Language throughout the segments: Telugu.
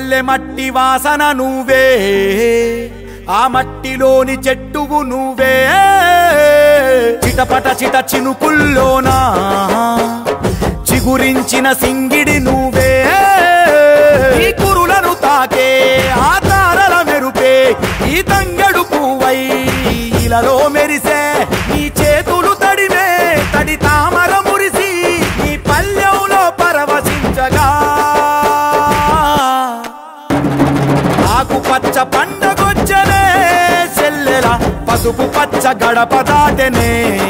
పల్లె మట్టి వాసన నువ్వే ఆ మట్టిలోని చెట్టువు నువ్వే చిటపట చిట చినుకుల్లోనా చిగురించిన సింగిడి నువ్వే ఈ కురులను తాకే ఆ తారల మెరుపే ఈ తంగడు పువ్వై ఇలలో మెరిసే నీ చేతులు తడిమే తడి తామర మురిసి నీ పల్లెంలో పరవశించగా ఆకు పచ్చ పండగొచ్చనే చెల్లెల పసుపు పచ్చ గడప దాటెనే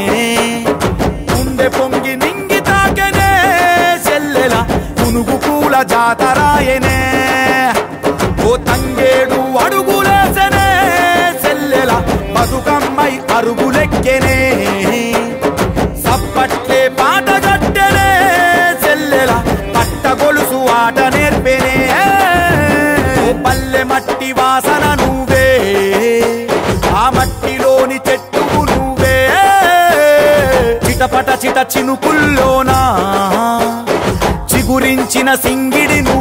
గుండె పొంగి నింగి తాకెనే చెల్లెల పునుగు పూల జాతరాయనే ఓ తంగేడు అడుగులేసనే చెల్లెల బతుకమ్మై అరుగులెక్కెనే సప్పట్లే పాట గట్టెనే చెల్లెల పట్ట గొలుసు ఆట నేర్పెనే ఓ పల్లె మట్టి వాసన నువ్వే ఆ మట్టిలోని చెట్టువు నువ్వే చిటపట చిట చినుకుల్లోనా చిగురించిన సింగిడి నువ్వే